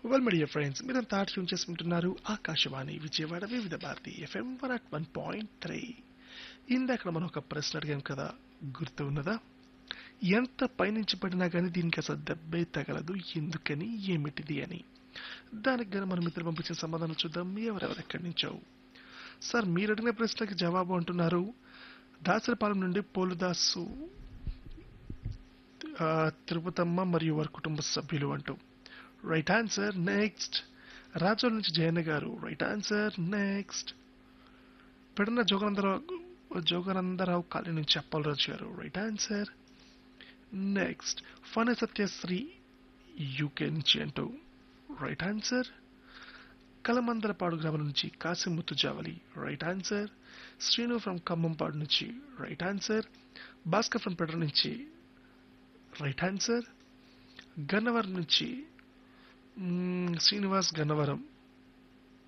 well media friends మీరంతా tune చేసుకుంటున్నారు Akashvani Vijayawada Vividh Bharati FM one at one point three ఇందాక మనం ఒక ప్రశ్న అడిగాం కదా గుర్తు ఉన్నదా ఎంత పైనుంచి పడినా కానీ దీనికి అసలు దెబ్బే తగలదు ఎందుకని ఏమిటిది అని దానికి గాను మన మిత్రులు పంపించిన సమాధానం చూద్దాం ఎవరెవరు ఎక్కడి నుంచో సార్ మీరు అడిగిన ప్రశ్నకి జవాబు అంటున్నారు దాసరపాలెం నుండి పోలుదాసు ఆ, తిరుపతమ్మ మరియు వారి కుటుంబ సభ్యులు అంటూ రైట్ ఆన్సర్ నెక్స్ట్ రాజోల్ నుంచి Jayanna garu right answer next Pedana Joganandarao Joganandarao colony నుంచి Appalaraju garu right answer next Phana Satyasri UK నుంచి అంటూ రైట్ ఆన్సర్ కలమందలపాడు గ్రామం నుంచి Kasimuttu Javali right answer Srinu from Khammampadu నుంచి right answer Bhaskar from Pedara నుంచి రైట్ ఆన్సర్ గన్నవరం నుంచి మ్మ్, శ్రీనివాస్ గన్నవరం